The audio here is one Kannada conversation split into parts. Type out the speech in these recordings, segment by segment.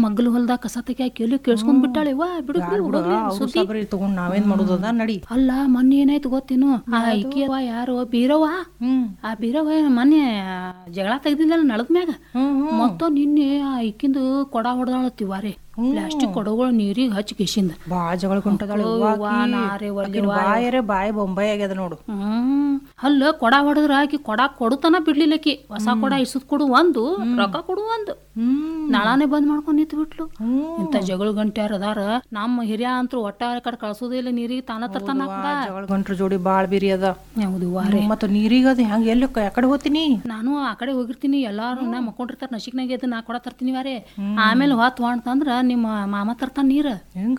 ಮಗ್ಲು ಹೊಲ್ದಾಗ ಕಸ ತೆಗಿಯಾಕ ಎಲ್ಲಿ ಕೇಳಿಸ್ಕೊಂಡ್ ಬಿಟ್ಟಾಳೆ ವಾ ಬಿಡು ಬಿಡು ಹೋಗ್ಲಿ ಅವ್ರು ಸುದ್ದಿ ಸಾಬ್ರಿ ತಗೊಂಡ್ ನಾವೇನ್ ಮಾಡೋದದ ನಡಿ ಅಲ್ಲ ಮೊನ್ನೆ ಏನಾಯ್ತು ಗೊತ್ತೇನು ಆ ಇಕ್ಕಿಯವ ಯಾರು ಬೀರವ್ವ ಹ್ಮ್ ಆ ಬೀರವ್ವ ಮೊನ್ನೆ ಜಗಳ ತೆಗ್ದಿದ್ದಲ್ಲ ನಳದ ಮ್ಯಾಗ ಹ್ಮ್ ಮತ್ತ ನಿನ್ನೆ ಆ ಇಕ್ಕಿಂದು ಕೊಡ ಹೊಡೆದಾಳತ್ತಿವಾರೆ ಪ್ಲಾಸ್ಟಿಕ್ ಕೊಡಗಳು ನೀರಿಗೆ ಹಚ್ಚಿ ಕಿಶಿಂದ ಬಾಳ ಜಗಳ ಕೊಂಟದಾಳ ಅವ್ವ, ನಾರೇ ಒಲ್ಲೆ ವಾ. ಬಾಯರೆ ಬಾಯಿ ಬೊಂಬಾಯಿ ಆಗ್ಯದ ನೋಡು ಹ್ಮ್ ಅಲ್ಲ ಕೊಡ ಹೊಡೆದ್ರ ಆಕಿ ಕೊಡ ಕೊಡುತನ ಬಿಡ್ಲಿಲ್ಲಕಿ ಹೊಸ ಕೊಡ ಇಸದ್ ಕೊಡು ಒಂದು ರೊಕ್ಕ ಕೊಡು ಒಂದು ಹ್ಮ್ ನಾಳಾನೆ ಬಂದ್ ಮಾಡ್ಕೊಂಡ್ ನಿಂತು ಬಿಟ್ಲು ಹ್ಮ್ ಇಂತ ಜಗಳ ಗಂಟ್ಯಾರ ಅದಾರ ನಮ್ಮ ಹಿರಿಯ ಅಂತೂ ಒಟ್ಟ ಆ ಕಡೆ ಕಳ್ಸೋದೇ ಇಲ್ಲ ನೀರಿಗೆ ತಾನ ತರ್ತಾನ ವಾ, ಜಗಳ ಗಂಟ್ರ ಜೋಡಿ ಬಾಳ್ ಬಿರಿ ಅದ ಹೌದು ವಾರೆ ಮತ್ತ ನೀರಿಗ ಅದ ಹೆಂಗ ಎಲ್ಲಿ ಯಾಕಡೆ ಹೋಗ್ತೀನಿ ನಾನು ಆ ಕಡೆ ಹೋಗಿರ್ತೀನಿ ಎಲ್ಲಾರು ನಾ ಮಕ್ಕೊಂಡಿರ್ತಾರ ನಶಿಕ್ನಾಗ ಎದ್ದು ನಾ ಕೊಡ ತರ್ತೀನಿ ವಾರೆ ಆಮೇಲೆ ಹೊತ್ತು ಹೊಂಟಂದ್ರ ನಿಮ್ಮ ಮಾಮ ತರ್ತಾನ ನೀರ ಹೆಂಗ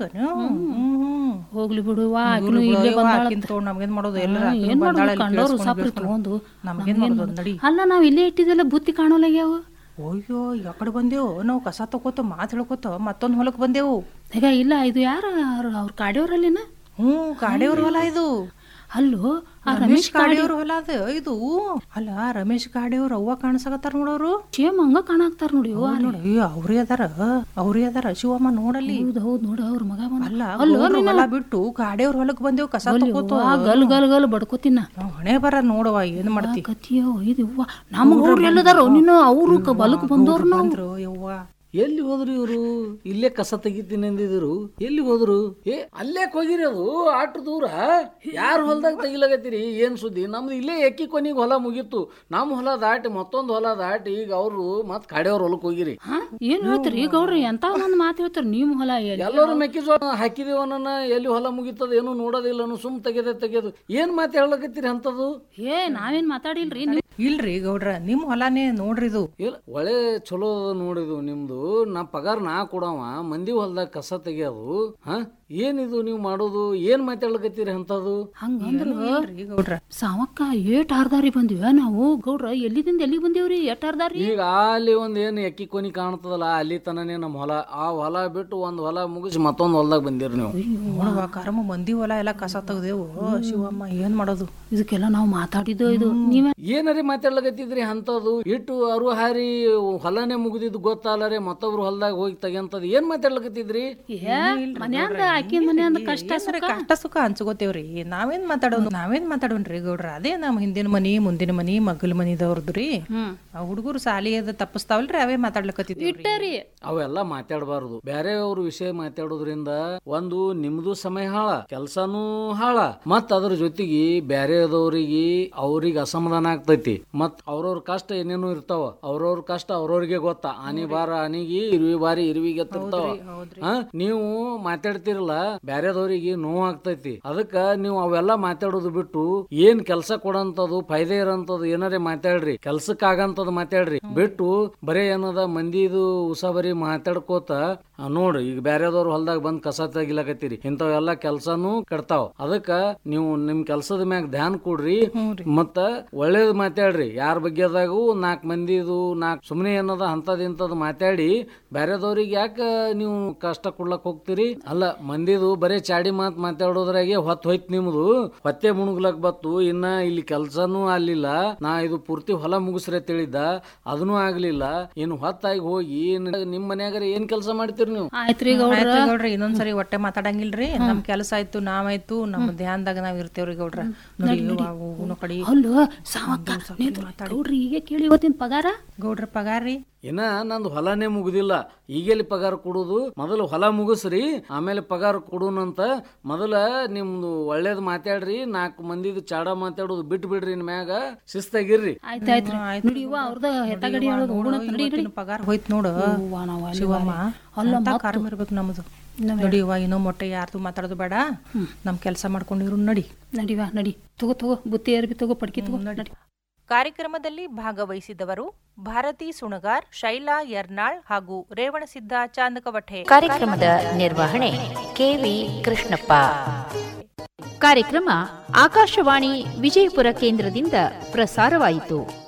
ಹ್ಮ್ ಹೋಗ್ಲಿ ಬಿಡು ವಾ ಆಕಿನೂ ಇಲ್ಲೇ ಬಂದಾಳ ತಗೊಂಡ್ ನಮ್ಗೇನ್ ಮಾಡೋದು ಎಲ್ಲ ಏನ್ ಮಾಡೋದು ಕಂಡೋರು ಸಾಪ್ರಿ ತಗೊಂಡು ನಮ್ಗೇನ್ ಮಾಡೋದು ನಡಿ ಅಲ್ಲ ನಾವ್ ಇಲ್ಲೇ ಇಟ್ಟಿದ್ದೆಲ್ಲ ಬುತ್ತಿ ಕಾಣೋಲಾಗ್ಯಾವ ಅಯ್ಯೋ ಯಾಕಡೆ ಬಂದೇವು ನಾವು ಕಸ ತಗೋತ ಮಾತ್ ಹೇಳ್ಕೊತ ಮತ್ತೊಂದ್ ಹೊಲಕ್ ಬಂದೇವು ಈಗ ಇಲ್ಲ ಇದು ಯಾರು ಅವ್ರ ಕಾಡಿಯವ್ರಲ್ಲಿನ ಹ್ಮ್ ಕಾಡೆಯವ್ರ ಹೊಲ ಇದು ಅಲ್ಲೋ ಆ ರಮೇಶ್ ಕಾಡೆಯವ್ರ ಹೊಲ ಅದ ಇದು ಅಲ್ಲ ರಮೇಶ್ ಕಾಡೆಯವ್ರ ಅವ್ವ ಕಾಣಿಸಕತ್ತಾರ ನೋಡೋರು ಸೇಮ್ ಹಂಗ ಕಾಣಾಕ್ತಾರ ನೋಡಿ ಅವ್ವ. ನೋಡಿ ಅಯ್ಯೋ ಅವ್ರೇ ಅದಾರ ಅವ್ರೇ ಅದಾರ ಶಿವಮ್ಮ ನೋಡಲ್ಲಿ ಹೌದ್ ಹೌದ್ ನೋಡ ಅವ್ರ ಮಗ ಬಂದ ಅಲ್ಲ ಗೌಡ್ರ ಹೊಲ ಬಿಟ್ಟು ಕಾಡೆಯವ್ರ ಹೊಲಕ್ ಬಂದೇವು ಕಸ ತಗೋತ ಗಲ್ ಗಲ್ ಗಲ್ ಬಡ್ಕೋತಿನ ನಾವ್ ಹಣೆ ಬರ ನೋಡವ ಏನ್ ಮಾಡ್ತಿ ಕತಿಯೋ ಇದು ಅವ್ವ ನಮ್ಮ ಗೌಡ್ರು ಎಲ್ಲದಾರೋ ನೀನು ಅವ್ರು ಕ- ಬಲಕ್ ಬಂದವ್ರು ನಾವು ಬಂದ್ರು ಯವ್ವ ಎಲ್ಲಿ ಹೋದ್ರು ಇವರು ಇಲ್ಲೇ ಕಸ ತೆಗಿತೀನಿ ಅಂದಿದ್ರು ಎಲ್ಲಿ ಹೋದ್ರು ಏ ಅಲ್ಲೇ ಹೋಗಿರಿ ಅದು ಆಟ ದೂರ ಯಾರು ಹೊಲದಾಗ ತೆಗಿಲಾಗತ್ತೀರಿ ಏನ್ ಸುದ್ದಿ ನಮ್ದು ಇಲ್ಲೇ ಎಕ್ಕಿ ಕೊನಿಗೆ ಹೊಲ ಮುಗೀತು ನಮ್ಮ ಹೊಲ ದಾಟಿ ಮತ್ತೊಂದು ಹೊಲ ದಾಟಿ ಈಗ ಅವರು ಮತ್ ಕಾಡೆಯವ್ರ ಹೊಲಕ್ ಹೋಗಿರಿ ಹಾ ಏನ್ ಹೇಳ್ತೀರಿ ಈಗ ಗೌಡ್ರಿ ಎಂತ ಒಂದ್ ಮಾತು ಹೇಳ್ತೀರಿ ನಿಮ್ ಹೊಲ ಎಲ್ಲಿ ಎಲ್ಲರೂ ಮೆಕ್ಕೆಜೋಳ ಹಾಕಿದೀವನ್ನ ಎಲ್ಲಿ ಹೊಲ ಮುಗಿತದ ಏನು ನೋಡೋದಿಲ್ಲ ಸುಮ್ ತೆಗೆದೆ ತೆಗೆದು ಏನ್ ಮಾತು ಹೇಳಕತ್ತೀರಿ ಅಂತದು ಏ ನಾವೇನ್ ಮಾತಾಡಿಲ್ರಿ ನೀವ್ ಇಲ್ರಿ ಗೌಡ್ರ ನಿಮ್ ಹೊಲಾನೇ ನೋಡ್ರಿ ಇದು ಇಲ್ಲ ಒಳ್ಳೆ ಚಲೋ ಅದ ನೋಡಿದು ನಿಮ್ದು ನಾ ಪಗಾರ ನಾ ಕೊಡವ ಮಂದಿ ಹೊಲ್ದಾಗ ಕಸ ತೆಗಿಯೋದು ಹಾ ಏನಿದು ನೀವು ಮಾಡೋದು ಏನ್ ಮಾತಾಡ್ಲಕತ್ತೀರಿ ಅಂತದು ಹಂಗಂದ್ರ ಇಲ್ರಿ ಗೌಡ್ರ ಸಾವಕ್ಕ ಏಟ್ ಆರ್ದಾರಿ ಬಂದಿವ ನಾವು ಗೌಡ್ರ ಎಲ್ಲಿದಿಂದ ಎಲ್ಲಿಗೆ ಬಂದೇವ್ರಿ ಎಟ್ ಆರ್ದಾರಿ ಈಗ ಅಲ್ಲಿ ಒಂದ್ ಏನ್ ಎಕ್ಕಿ ಕೊನಿ ಕಾಣ್ತದಲ್ಲ ಅಲ್ಲಿ ತನನೇ ನಮ್ಮ ಹೊಲ ಆ ಹೊಲ ಬಿಟ್ಟು ಒಂದ್ ಹೊಲ ಮುಗಿಸಿ ಮತ್ತೊಂದ್ ಹೊಲ್ದಾಗ ಬಂದಿರಿ ನೀವು ನೋಡುವ ಕರ್ಮ ಮಂದಿ ಹೊಲ ಎಲ್ಲ ಕಸ ತೆಗ್ದೇವು ಶಿವಮ್ಮ ಏನ್ ಮಾಡೋದು ಇದಕ್ಕೆಲ್ಲ ನಾವು ಮಾತಾಡಿದ್ದು ಇದು ನೀವೇ ಏನರಿ ಮಾತಾಡ್ಲಕತ್ತಿದ್ರಿ ಅಂತದು ಇಟ್ಟು ಅರು ಹಾರಿ ಹೊಲನೇ ಮುಗಿದಿದ್ದು ಗೊತ್ತಲ್ಲರೆ ಮತ್ತೊಬ್ರು ಹೊಲ್ದಾಗ ಹೋಗಿ ತೆಗಿಯಂತದ್ ಏನ್ ಮಾತಾಡ್ಲಕತ್ತಿದ್ರಿ ಏ ಮನ್ಯಾಂದ ಆಕಿನ ಮನ್ಯಾಂದ ಕಷ್ಟ ಏನ್ರ ಕಷ್ಟ ಸುಖ ಹಂಚ್ಕೋತೇವ್ರಿ ನಾವೇನ್ ಮಾತಾಡೋದು ನಾವೇನ್ ಮಾತಾಡೋನ್ರಿ ಗೌಡ್ರ ಅದೇ ನಮ್ಮ ಹಿಂದಿನ ಮನಿ ಮುಂದಿನ ಮನಿ ಮಗ್ಲ ಮನಿದವ್ರದ್ರಿ ಹ್ಮ್ ಆ ಹುಡುಗರು ಸಾಲಿ ಅದ ತಪ್ಪಿಸ್ತಾವಲ್ರಿ ಅವೇ ಮಾತಾಡ್ಲಕತ್ತಿದ್ವಿ ಇಟ್ಟರಿ ಅವೆಲ್ಲ ಮಾತಾಡಬಾರದು ಬೇರೆಯವ್ರ ವಿಷಯ ಮಾತಾಡೋದ್ರಿಂದ ಒಂದು ನಿಮ್ದು ಸಮಯ ಹಾಳ ಕೆಲ್ಸಾನು ಹಾಳ ಮತ್ ಅದ್ರ ಜೊತೆಗೆ ಬೇರೆದವ್ರಿಗೆ ಅವ್ರಿಗೆ ಅಸಮಾಧಾನ ಆಗ್ತೈತಿ ಮತ್ ಅವ್ರವ್ರ ಕಷ್ಟ ಏನೇನು ಇರ್ತಾವ ಅವ್ರವ್ರ ಕಷ್ಟ ಅವ್ರವ್ರಿಗೆ ಗೊತ್ತಾ ಆನಿ ಬಾರ ಆನಿಗೆ ಇರುವಿ ಬಾರಿ ಇರುವಿಗೆ ಎತ್ತಿರ್ತಾವ ಹಾ ನೀವು ಮಾತಾಡ್ತಿರಲ್ಲ ಬ್ಯಾರೆದವ್ರಿಗೆ ನೋವು ಆಗ್ತೈತಿ ಅದಕ್ಕ ನೀವು ಅವೆಲ್ಲ ಮಾತಾಡೋದು ಬಿಟ್ಟು ಏನ್ ಕೆಲ್ಸ ಕೊಡಂತದು ಫೈದೆ ಇರೋಂಥದ್ದು ಏನಾರೇ ಮಾತಾಡ್ರಿ ಕೆಲ್ಸಕ್ ಆಗಂತದ್ ಮಾತಾಡ್ರಿ ಬಿಟ್ಟು ಬರೇ ಏನದ ಮಂದಿದು ಉಸಾಬರಿ ಮಾತಾಡ್ಕೋತ ಆ, ನೋಡ್ರಿ ಈಗ ಬ್ಯಾರೆದವ್ರ ಹೊಲ್ದಾಗ ಬಂದ್ ಕಸ ತೆಗಿಲಕತ್ತೀರಿ ಇಂಥವೆಲ್ಲ ಕೆಲ್ಸಾನು ಕೆಡ್ತಾವ ಅದಕ್ಕ ನೀವು ನಿಮ್ ಕೆಲ್ಸದ ಮ್ಯಾಗ ಧ್ಯಾನ ಕೊಡ್ರಿ ಮತ್ತ ಒಳ್ಳೇದ್ ಮಾತಾಡ್ರಿ ಯಾರ ಬಗ್ಗೆದಾಗೂ ನಾಲ್ಕ್ ಮಂದಿದು ನಾಲ್ಕ್ ಸುಮ್ನೆ ಏನದ ಅಂತದ್ ಇಂತದ್ ಮಾತಾಡಿ ಬ್ಯಾರೆದವ್ರಿಗೆ ಯಾಕ ನೀವು ಕಷ್ಟ ಕೊಡ್ಲಕ್ ಹೋಗ್ತೀರಿ ಅಲ್ಲ ಮಂದಿದು ಬರೇ ಚಾಡಿ ಮಾತ್ ಮಾತಾಡೋದ್ರಾಗೆ ಹೊತ್ ಹೋಯ್ತ್ ನಿಮ್ದು ಹೊತ್ತೆ ಮುಣುಗ್ಲಕ್ ಬತ್ತು ಇನ್ನ ಇಲ್ಲಿ ಕೆಲ್ಸನೂ ಆಗ್ಲಿಲ್ಲ ನಾ ಇದು ಪೂರ್ತಿ ಹೊಲ ಮುಗಿಸ್ರೆ ತಿಳಿದ್ದ ಅದನ್ನೂ ಆಗ್ಲಿಲ್ಲ ಇನ್ನು ಹೊತ್ತಾಗಿ ಹೋಗಿ ನ- ನಿಮ್ ಮನ್ಯಾಗಾರ ಏನ್ ಕೆಲಸ ಮಾಡ್ತೀರಿ ನೀವು ಆಯ್ತ್ರಿ ಗೌಡ್ರ ಆಯ್ತು ಗೌಡ್ರಿ ಇನ್ನೊಂದ್ಸರಿ ಹೊಟ್ಟೆ ಮಾತಾಡಂಗಿಲ್ರಿ ನಮ್ ಕೆಲಸ ಆಯ್ತು ನಾವಾಯ್ತು ನಮ್ಮ ಧ್ಯಾನದಾಗ ನಾವ್ ಇರ್ತೇವ್ರಿ ಗೌಡ್ರ ನೋಡಿ ಹೋಗುನ ಕಡಿ ಅಲ್ಲೋ ಸಾವಕ್ಕ ನಿಂತ್ರು. ಗೌಡ್ರಿ ಈಗ ಕೇಳಿ ಇವತ್ತಿನ ಪಗಾರ ಗೌಡ್ರ ಪಗಾರ್ರಿ ಇನ್ನ ನಂದು ಹೊಲನೇ ಮುಗುದಿಲ್ಲ ಈಗೆಲ್ಲಿ ಪಗಾರ ಕೊಡುದು ಮೊದಲು ಹೊಲ ಮುಗಿಸ್ರಿ ಆಮೇಲೆ ಪಗಾರ ಕೊಡುನಂತ ಮೊದಲ ನಿಮ್ದು ಒಳ್ಳೇದ್ ಮಾತಾಡ್ರಿ ನಾಲ್ಕು ಮಂದಿದು ಚಾಡ ಮಾತಾಡೋದು ಬಿಟ್ಟು ಬಿಡ್ರಿ ಇನ್ ಮ್ಯಾಗ ಶಿಸ್ತಾಗಿರ್ರಿ ಆಯ್ತಾಯ್ತ್ರಿ ನೋಡಿ ಇವ ಅವ್ರದ ಹೆತ್ತಗಡಿ ಹೇಳೋದು ಹೋಗೋಣ ಅಂತ ನಡಿ ನಡಿ ಇವತ್ತಿನ ಪಗಾರ ಹೋಯ್ತು ನೋಡು ಅವ್ವ, ನಾವ್ ಅಲ್ಲಿ ಶಿವಮ್ಮ ಅಲ್ಲ ಅಂತ ಮತ್ತು- ಕಾರಣ ಇರ್ಬೇಕು ನಮ್ದು ನೋಡಿ ಇವ ಇನ್ನೂ ಮೊಟ್ಟೆ ಯಾರ್ದು ಮಾತಾಡೋದು ಬೇಡ ನಮ್ ಕೆಲಸ ಮಾಡ್ಕೊಂಡಿರು ನಡಿ ನಡಿವ ನಡಿ ತಗೋ ತಗೋ ಬುತ್ತಿ ಏರ್ಬಿ ತಗೋ ಪಡ್ಕಿ ತಗೋ ನಡಿ ಕಾರ್ಯಕ್ರಮದಲ್ಲಿ ಭಾಗವಹಿಸಿದವರು ಭಾರತಿ ಸುಣಗಾರ್ ಶೈಲಾ ಯರ್ನಾಳ್ ಹಾಗೂ ರೇವಣಸಿದ್ದ ಚಾಂದಕವಠೆ ಕಾರ್ಯಕ್ರಮದ ನಿರ್ವಹಣೆ ಕೆವಿ ಕೃಷ್ಣಪ್ಪ ಕಾರ್ಯಕ್ರಮ ಆಕಾಶವಾಣಿ ವಿಜಯಪುರ ಕೇಂದ್ರದಿಂದ ಪ್ರಸಾರವಾಯಿತು